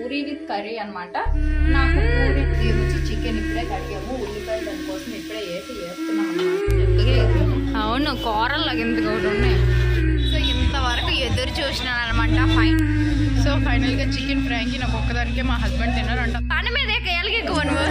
Puri with curry అన్నమాట నాకు పూరి ఇది వచ్చి చికెన్ ఇప్పుడే కడిగాము ఉల్లిపాయలు దానికోసం ఇప్పుడే వేసి వేస్తున్నాం అన్నమాట అవును కూరల్లో ఇంత కూడా ఉన్నాయి సో ఇంతవరకు ఎదురు చూసినాను అనమాట ఫైన్ సో ఫైనల్ గా చికెన్ ఫ్రైకి నాకు ఒక్కదానికే మా హస్బెండ్ తిన్నారు అంట పని మీద ఎలకి ఎక్కువ నువ్వు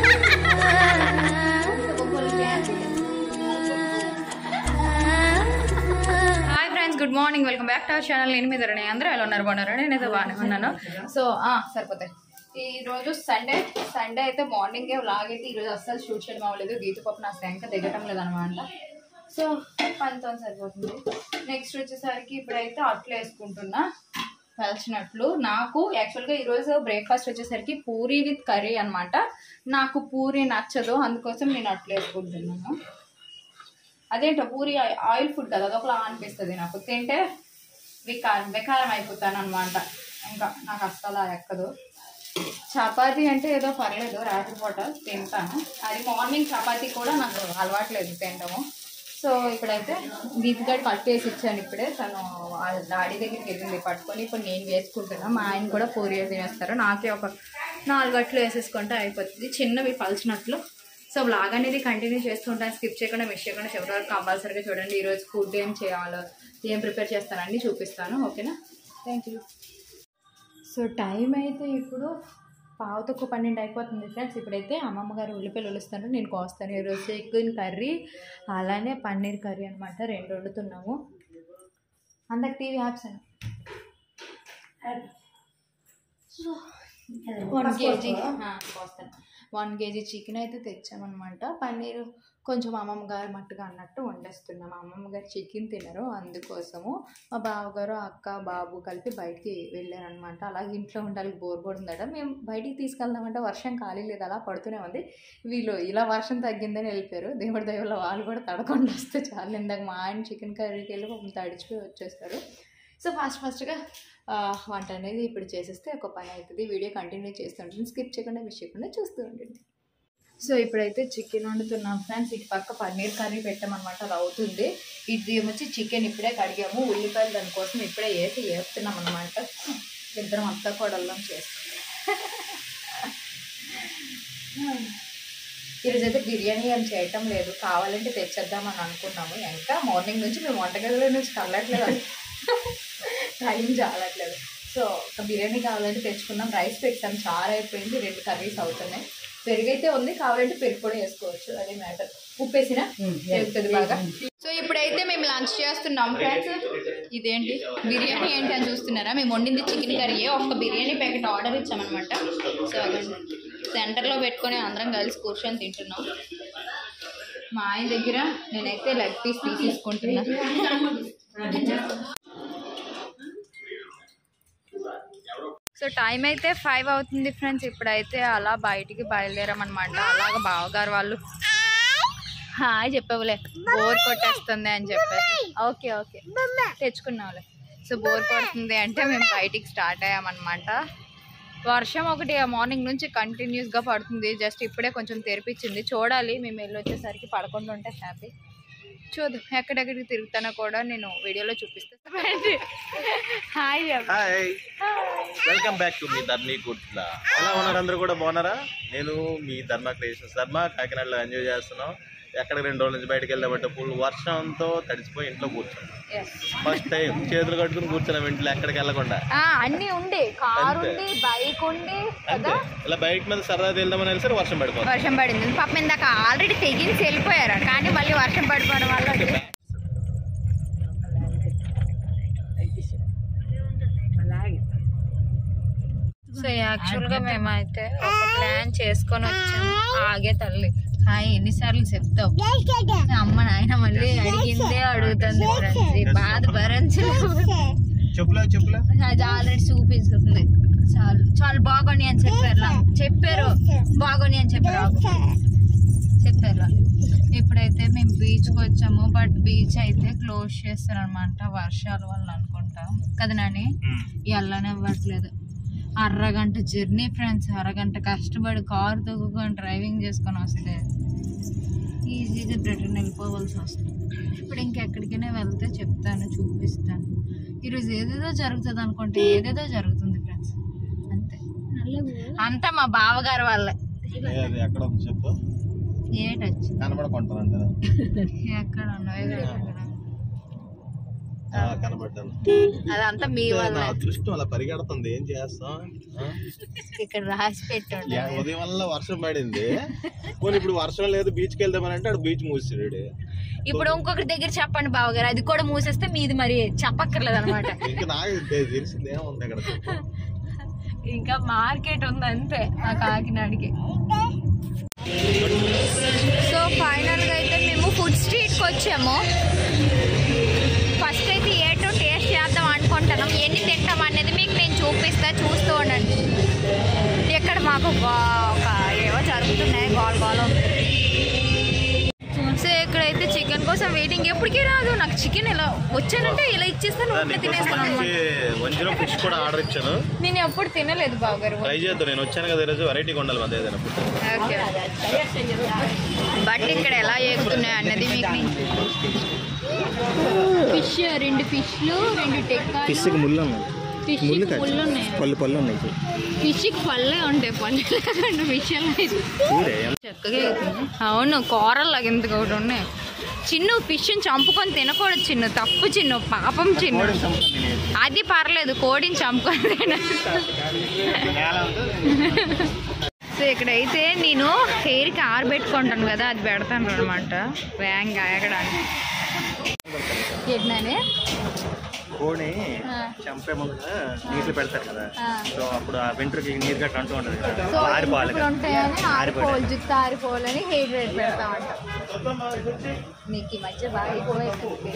hi friends good morning welcome back to our channel నేను మీద రణి అందరూ ఎలా ఉన్నారు బాగున్నారు నేనైతే బాగానే ఉన్నాను సో ఆ, సరిపోతాయి ఈ రోజు సండే సండే అయితే మార్నింగే వ్లాగ్ అయితే ఈ రోజు అస్సలు షూట్ చేయడం అవ్వలేదు గీత పాప నా శంక దిగటం లేదనమాట సో పనితో సరిపోతుంది నెక్స్ట్ వచ్చేసరికి ఇప్పుడైతే అట్లు వేసుకుంటున్నా కలిసినట్లు నాకు యాక్చువల్గా ఈరోజు బ్రేక్ఫాస్ట్ వచ్చేసరికి పూరి విత్ కర్రీ అన్నమాట నాకు పూరి నచ్చదు అందుకోసం నేను అట్లు వేసుకుంటున్నాను అదేంటో పూరి ఆయి- ఆయిల్ ఫుడ్ కదా అదొకలా అనిపిస్తుంది నాకు తింటే వికారం వికారం అయిపోతాను అనమాట ఇంకా నాకు అస్సలు ఎక్కదు చపాతీ అంటే ఏదో పర్లేదు రాత్రిపూట తింటాను అది మార్నింగ్ చపాతీ కూడా నాకు అలవాట్లేదు తినడము సో ఇప్పుడైతే గీతగడి పట్టు వేసి ఇచ్చాను ఇప్పుడే తను వాళ్ళ డాడీ దగ్గరికి వెళ్ళింది పట్టుకొని ఇప్పుడు నేను వేసుకుంటున్నా మా ఆయన కూడా ఫోర్ ఇయర్స్ తినేస్తారు నాకే ఒక నాలుగు అట్లు వేసేసుకుంటే అయిపోతుంది చిన్నవి పలిచినట్లు సో బ్లాగ్ అనేది కంటిన్యూ చేస్తుంటాను స్కిప్ చేయకుండా మిస్ చేయకుండా చివరి వరకు కంపల్సరీగా చూడండి ఈరోజు ఫుడ్ ఏం చేయాలో ఏం ప్రిపేర్ చేస్తానని చూపిస్తాను ఓకేనా థ్యాంక్ యూ సో టైం అయితే ఇప్పుడు పావు తక్కువ పన్నెండు అయిపోతుంది ఫ్రెండ్స్ ఇప్పుడైతే అమ్మమ్మ గారు ఉల్లిపాయలు ఉలుస్తారు నేను కోస్తాను ఈరోజు చికెన్ కర్రీ అలానే పన్నీర్ కర్రీ అనమాట రెండు వండుతున్నాము అందరికి టీవీ యాప్స్ అని వన్ కేజీ కోస్తాను వన్ కేజీ చికెన్ అయితే తెచ్చామన్నమాట పన్నీర్ కొంచెం అమ్మమ్మ గారు మట్టుగా అన్నట్టు వండేస్తున్నాం అమ్మమ్మ గారు చికెన్ తినరు అందుకోసము మా బావగారు అక్క బాబు కలిపి బయటికి వెళ్ళారనమాట అలాగే ఇంట్లో ఉండాలి బోర్ కొడుతుందట మేము బయటికి తీసుకెళ్దామంటే వర్షం ఖాళీ లేదు అలా పడుతూనే ఉంది వీళ్ళు ఇలా వర్షం తగ్గిందని వెళ్ళిపోయారు దేవుడి దయవల్ల వాళ్ళు కూడా తడకుండా వస్తే చాలు ఇందాక మా ఆయన చికెన్ కర్రీకి వెళ్ళి పాపం తడిచిపోయి వచ్చేస్తారు సో ఫాస్ట్ ఫాస్ట్గా వంట అనేది ఇప్పుడు చేసేస్తే ఒక పని అవుతుంది వీడియో కంటిన్యూ చేస్తుంటుంది స్కిప్ చేయకుండా మిస్ చేయకుండా చూస్తూ ఉండండి సో ఇప్పుడైతే చికెన్ వండుతున్నాం ఫ్రెండ్స్ ఇటు పక్క పన్నీర్ కర్రీ పెట్టామన్నమాట అది అవుతుంది ఇది వచ్చి చికెన్ ఇప్పుడే కడిగాము ఉల్లిపాయలు దానికోసం ఇప్పుడే వేసి వేస్తున్నాం అనమాట ఇద్దరం అత్త కోడళ్ళం చేస్తాం ఈరోజు అయితే బిర్యానీ ఏం చేయటం లేదు కావాలంటే తెచ్చేద్దామని అనుకున్నాము ఇంకా మార్నింగ్ నుంచి మేము వంటగదిలో నుంచి కలట్లేదు టైం చాలట్లేదు సో ఒక బిర్యానీ కావాలంటే తెచ్చుకున్నాం రైస్ పెట్టాం చారు అయిపోయింది రెండు కర్రీస్ అవుతున్నాయి పెరుగు అయితే ఉంది కావాలంటే పెరుగు కూడా వేసుకోవచ్చు అదే మ్యాటర్ ఉప్పు వేసినా వేగుతుంది బాగా సో ఇప్పుడైతే మేము లంచ్ చేస్తున్నాం ఫ్రెండ్స్ ఇదేంటి బిర్యానీ ఏంటి అని చూస్తున్నారా మేము వండింది చికెన్ కర్రీ ఒక బిర్యానీ ప్యాకెట్ ఆర్డర్ ఇచ్చామన్నమాట సో అదండి సెంటర్లో పెట్టుకొని అందరం కలిసి కూర్చొని తింటున్నాం మా ఆయన దగ్గర నేనైతే లెగ్ పీస్ తీసేసుకుంటున్నా సో టైం అయితే ఫైవ్ అవుతుంది ఫ్రెండ్స్ ఇప్పుడైతే అలా బయటికి బయలుదేరామన్నమాట అలాగ బావగారు వాళ్ళు హాయ్ చెప్పవులే బోర్ కొట్టేస్తుంది అని చెప్పేసి ఓకే ఓకే తెచ్చుకున్నావులే సో బోర్ కొడుతుంది అంటే మేము బయటికి స్టార్ట్ అయ్యామన్నమాట వర్షం ఒకటి మార్నింగ్ నుంచి కంటిన్యూస్గా పడుతుంది జస్ట్ ఇప్పుడే కొంచెం తెరిపించింది చూడాలి మేము వెళ్ళి వచ్చేసరికి పడకుండా ఉంటే హ్యాపీ చూద్దాం ఎక్కడెక్కడికి తిరుగుతానో కూడా నేను వీడియోలో చూపిస్తాను హాయ్ చెప్పు. హాయ్ వెల్కమ్ బ్యాక్ టు మీ ధర్నీ గుడ్ల ఎలా ఉన్నారు అందరూ కూడా బాగున్నారా నేను మీ ధర్మ క్రియేషన్స్ ధర్మ కాకినాడలో ఎంజాయ్ చేస్తున్నాం ఎక్కడ రెండు రోజుల నుంచి బయటకు వెళ్ళామంటే ఫుల్ వర్షంతో తడిసిపోయి ఇంట్లో కూర్చున్నాం Yes. ఫస్ట్ టైం చేతులు కట్టుకుని కూర్చున్నాం ఇంట్లో ఎక్కడికి వెళ్ళకుండా ఆ, అన్నీ ఉండే కారు ఉంది బైక్ ఉంది అంతే ఇలా బైక్ మీద సరదా వెళ్దామని వెళ్ళి వర్షం పడిపోతుంది వర్షం పడింది పాపం ఇందాక ఆల్రెడీ తెగించి వెళ్ళిపోయారు కానీ మళ్ళీ వర్షం పడిపోవడం వల్ల సో యాక్చువల్గా మేమైతే ఒక ప్లాన్ చేసుకొని వచ్చాము ఆగే తల్లి హాయ్ ఎన్నిసార్లు చెప్తావు అమ్మ నాయన మళ్ళీ అడిగిందే అడుగుతుంది friends. ఈ బాధ భరించలేదు చెప్పులా చెప్పులా అది ఆల్రెడీ చూపిస్తుంది చాలు చాలు బాగుంది అని చెప్పారు చెప్పారు బాగుంది అని చెప్పారు ఆగు. చెప్పారు ఇప్పుడైతే మేము బీచ్కి వచ్చాము బట్ బీచ్ అయితే క్లోజ్ చేస్తారు అనమాట వర్షాల వల్ల అనుకుంటా కదా నాని వెళ్ళనే ఇవ్వట్లేదు అరగంట జర్నీ ఫ్రెండ్స్ అరగంట కష్టపడి కారు తొక్కుకొని డ్రైవింగ్ చేసుకొని వస్తే ఈజీగా రిటర్న్ వెళ్ళిపోవాల్సి వస్తుంది ఇప్పుడు ఇంకెక్కడికైనా వెళ్తే చెప్తాను చూపిస్తాను ఈరోజు ఏదేదో జరుగుతుంది అనుకుంటే ఏదేదో జరుగుతుంది ఫ్రెండ్స్ అంతే అంతా మా బావగారు వాళ్ళే అది ఎక్కడ ఉంది చెప్పు ఏటొచ్చు కనబడకుంటానంట ఎక్కడ ఉన్నావు ఎక్కడ కనబడ్డాను అదంతా మీ నా వాళ్ళే అదృష్టం అలా పరిగెడుతుంది ఏం చేస్తాం ఆ? ఇక్కడ రాసి పెట్టండి యా, ఉదయం వల్ల వర్షం పడింది పోనీ ఇప్పుడు వర్షం లేదు బీచ్కి వెళ్దామని అంటే అక్కడ బీచ్ మూసాడు ఇప్పుడు ఇంకొకటి దగ్గర చెప్పండి బావగారు అది కూడా మూసేస్తే మీది మరి చెప్పక్కర్లేదు అనమాట ఇంకా నాకు తె- తెలిసింది ఏముంది అక్కడ చెప్పు. ఇంకా మార్కెట్ ఉంది అంతే ఆ కాకినాడకి సో ఫైనల్గా అయితే మేము ఫుడ్ స్ట్రీట్కి వచ్చాము ఫస్ట్ అయితే ఏటో టేస్ట్ చేద్దాం అనుకుంటున్నాం ఎన్ని తింటాం అనేది మీకు నేను చూపిస్తా చూస్తూ ఉండండి ఇక్కడ మాకు గో- ఒక ఏవో జరుగుతున్నాయి గోల్ గోల్ ఉంది సో ఇక్కడైతే చికెన్ కోసం వెయిటింగ్ ఎప్పటికీ రాదు నాకు చికెన్ ఇలా వచ్చానంటే ఇలా ఇచ్చేస్తాను అదా, ఊరికే నీకోసం తినేస్తాను మంచి అనమాట వంజరం ఫిష్ కూడా ఆర్డర్ ఇచ్చాను నేను ఎప్పుడు తినలేదు బావగారు ట్రై చేద్దాం నేను వచ్చాను కదా ఈరోజు వెరైటీగా ఉండాలి మన ఏదైనా ఫుడ్ ఓకే బట్ ఇక్కడ ఎలా ఎక్కుతున్నాయి అన్నది మీకు ఫిష్ రెండు ఫిష్లు రెండు టెక్కా ఫిష్కి ముళ్ళు ఉన్నాయి ఫిష్ ముళ్ళు ముళ్ళు ఉన్నాయి పళ్ళు పళ్ళు ఉన్నాయి ఫిష్కి పళ్ళే ఉంటాయి పళ్ళు లేకుండా ఫిష్ చూడే చక్కగా అవుతుంది అవును కూరల్లాగా ఎందుకు ఒకటి ఉన్నాయి చిన్ను ఫిష్ని చంపుకొని తినకూడదు చిన్ను తప్పు చిన్ను పాపం చిన్ను అది పర్లేదు కోడిని చంపుకొని తినదు సో ఇక్కడైతే నేను హెయిర్కి ఆరబెట్టుకుంటాను కదా అది పెడతాను అనమాట వేగంగా ఆగడానికి ఏంటనే కోడి చంపే ముందు నీళ్ళు పెడతారు కదా సో అప్పుడు ఆ వెంట్రుకి నీరు గట్ట అంటూ ఉంటుంది కదా సో ఆరిపోవాలి ఇప్పుడు కదా ఉంటాయని ఆరిపోయాయి. ఆరిపోవాలి జుట్టు ఆరిపోవాలని హెయిర్ రేట్ పెడతామంట నీకు ఈ మధ్య బాగా ఎక్కువైపోయింది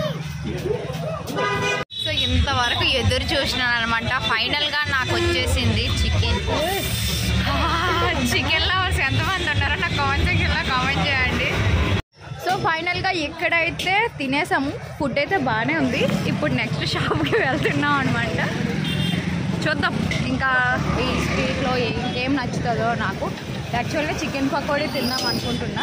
సో ఇంతవరకు ఎదురు చూసినాను అనమాట ఫైనల్గా నాకు వచ్చేసింది చికెన్ చికెన్ లవర్స్ ఎంతమంది ఉన్నారో నాకు కామెంట్ సెక్షన్లో కామెంట్ చేయండి సో ఫైనల్గా ఇక్కడైతే తినేసాము ఫుడ్ అయితే బాగానే ఉంది ఇప్పుడు నెక్స్ట్ షాప్కి వెళ్తున్నాం అనమాట చూద్దాం ఇంకా ఈ స్ట్రీట్లో ఏం నచ్చుతుందో నాకు యాక్చువల్గా చికెన్ పకోడీ తిందాం అనుకుంటున్నా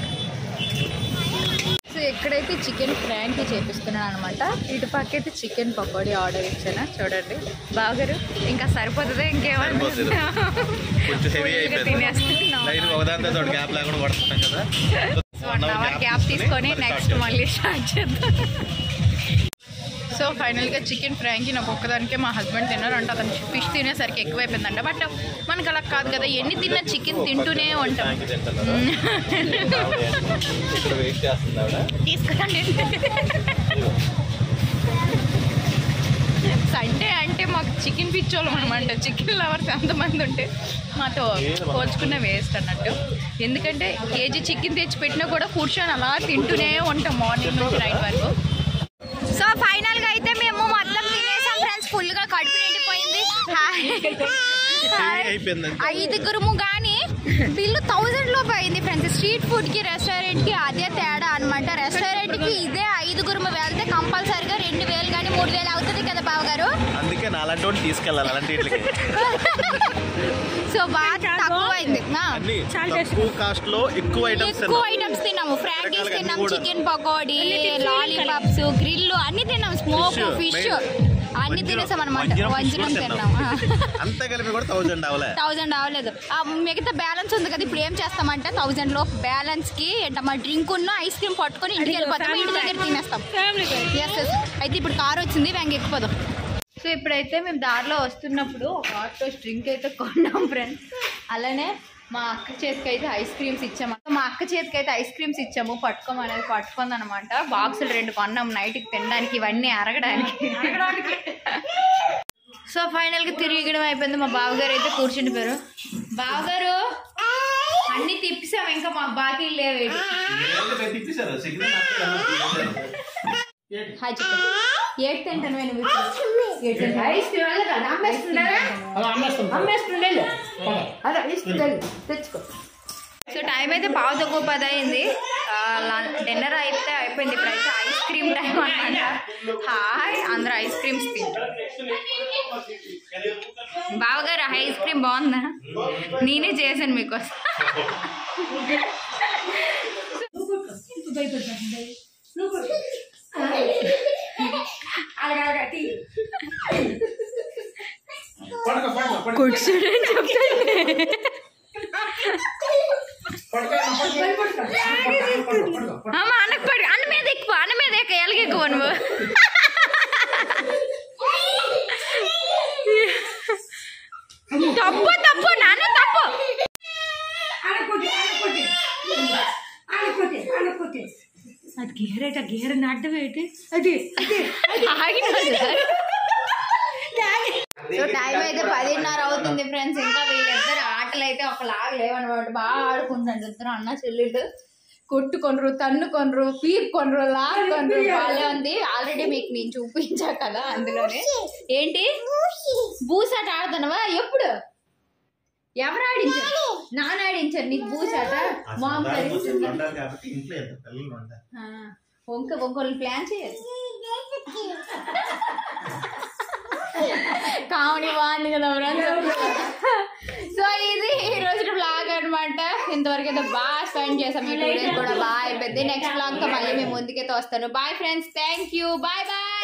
సో ఎక్కడైతే చికెన్ ఫ్రాంకీ చేపిస్తున్నాను అనమాట ఇటు పక్క అయితే చికెన్ పకోడీ ఆర్డర్ ఇచ్చాను చూడండి బాగారు ఇంకా సరిపోతుంది ఇంకేమన్నా సరిపోతుంది. కొంచెం హెవీ అయిపోయింది తినేస్తున్నాం లైన్ ఒకదాని తర్వాత ఒకటి గ్యాప్ లేకుండా పడుతున్నాం కదా వన్ అవర్ గ్యాప్ తీసుకొని నెక్స్ట్ మళ్ళీ స్టార్ట్ చేద్దాం సో ఫైనల్గా చికెన్ ఫ్రాంకి నాకు ఒక్కదానికే మా హస్బెండ్ తిన్నారు అంటే అతను ఫిష్ తినేసరికి ఎక్కువైపోయిందంట బట్ మనకు అలా కాదు కదా ఎన్ని తిన్నా చికెన్ తింటూనే ఉంటాం ఇక్కడ వెయిట్ చేస్తుంది ఆవిడ తీసుకురండి సండే అంటే మాకు చికెన్ పిచ్చోళ్ళం అనమాట చికెన్ లవర్స్ ఎంతమంది ఉంటే మాతో పోల్చుకున్న వేస్ట్ అన్నట్టు ఎందుకంటే కేజీ చికెన్ తెచ్చి పెట్టినా కూడా కూర్చొని అలా తింటూనే ఉంటాం మార్నింగ్ నుంచి నైట్ వరకు సో ఫైనల్ గా అయితే మేము మొత్తం తినేసాం ఫ్రెండ్స్ ఫుల్ గా కడుపు నిండిపోయింది హాయ్. అయిపోయిందంటే ఐదుగురుము కానీ బిల్లు థౌజండ్ లోపు అయింది ఫ్రెండ్స్ స్ట్రీట్ ఫుడ్ కి రెస్టారెంట్ కి అదే తేడా అనమాట రెస్టారెంట్ కి ఇదే ఐదుగురుము వెళ్తే కంపల్సరిగా రెండు వేలు కానీ మూడు వేలు అవుతుంది కదా బావ గారు అందుకే నా అలాంటి వాడిని తీసుకెళ్ళాలి అలాంటి వీటికి సో బాగా తక్కువ అయింది ఆ. అన్ని తక్కువ కాస్ట్ లో ఎక్కువ ఐటమ్స్ ఎక్కువ ఐటమ్స్ తిన్నాము ఫ్రాంకీస్ రకరకాలుగా తిన్నాం అన్ని కూడా. చికెన్ పకోడీ లాలీపాప్స్ గ్రిల్ అన్ని తిన్నాం స్మోక్ ఫిష్ అన్ని తినేసాం అనమాట వంజనం తిన్నాం అంతా కలిపి కూడా థౌసండ్ అవలే థౌజండ్ అవ్వలేదు ఆ మిగతా బ్యాలెన్స్ ఉంది కదా ఇప్పుడు ఏం చేస్తామంటే థౌజండ్ లో బ్యాలెన్స్ కి మా డ్రింక్ ఉన్న ఐస్ క్రీమ్ పట్టుకొని ఇంటికి వెళ్ళిపోతాం ఇంటి దగ్గర తినేస్తాం ఎస్ ఎస్ అయితే ఇప్పుడు కార్ వచ్చింది వెంగ ఎక్కిపోదాం సో ఇప్పుడైతే మేము దారిలో వస్తున్నప్పుడు ఒక ఆటో డ్రింక్ అయితే కొన్నాం ఫ్రెండ్స్ అలానే మా అక్క చేతికి అయితే ఐస్ క్రీమ్స్ ఇచ్చాము మా అక్క చేతికి అయితే ఐస్ క్రీమ్స్ ఇచ్చాము పట్టుకోమనేది పట్టుకుంది అనమాట బాక్సులు రెండు కొన్నాం నైట్కి తినడానికి ఇవన్నీ అరగడానికి సో ఫైనల్ గా తిరిగడం అయిపోయింది మా బావగారు అయితే కూర్చుండిపోయారు బావగారు అన్ని తిప్పిసాం ఇంకా మాకు బాకీ లేవు హాయ్ చెప్పు ఏడు తింటాను నేను సో టైం అయితే పావు తక్కువ పది అయింది డిన్నర్ అయితే అయిపోయింది ఇప్పుడైతే ఐస్ క్రీమ్ టైం అనమాట హాయ్ అందరూ ఐస్ క్రీమ్స్ తింటారు బావగారు ఐస్ క్రీమ్ బాగుందా నేనే చేశాను మీకోసం కూర్చోడని చెప్తాను అమ్మ అన్నకు పడి అన్న మీద ఎక్కువ అన్న మీద ఎక్కువ ఎలాగ ఎక్కువ నువ్వు తప్పు తప్పు నాన్న తప్పు అది గేరేట గేర నాటం ఏంటి అది సో టైం అయితే పదిన్నర అవుతుంది ఫ్రెండ్స్ ఇంకా వీళ్ళిద్దరు ఆటలు అయితే ఒకలాగా లేవన్నమాట బాగా ఆడుకుంటారు ఇద్దరు అన్న చెల్లెళ్ళు కొట్టుకొనరు తన్నుకొనరు పీక్కొనరు లాక్కొనరు బాగా ఉంది ఆల్రెడీ మీకు నేను చూపించా కదా అందులోనే ఏంటి బూసాట ఆడుతున్నావా ఎప్పుడు ఎవరు ఆడించారు నాన్న ఆడించారు నీకు బూసాట మామ్ కాబట్టి ఇంట్లో ఇద్దరు పిల్లలు ఉంటారు వంక వంకలు ప్లాన్ చేయాలి కామెడీ బాగుంది కదా సో ఇది ఈ రోజు బ్లాగ్ అనమాట ఇంతవరకు అయితే బాగా స్పెండ్ చేసాం ఈ టూ డేస్ కూడా బాగా అయిపోయింది నెక్స్ట్ బ్లాగ్ తో మళ్ళీ మేము ముందుకైతే వస్తాను bye friends thank you bye bye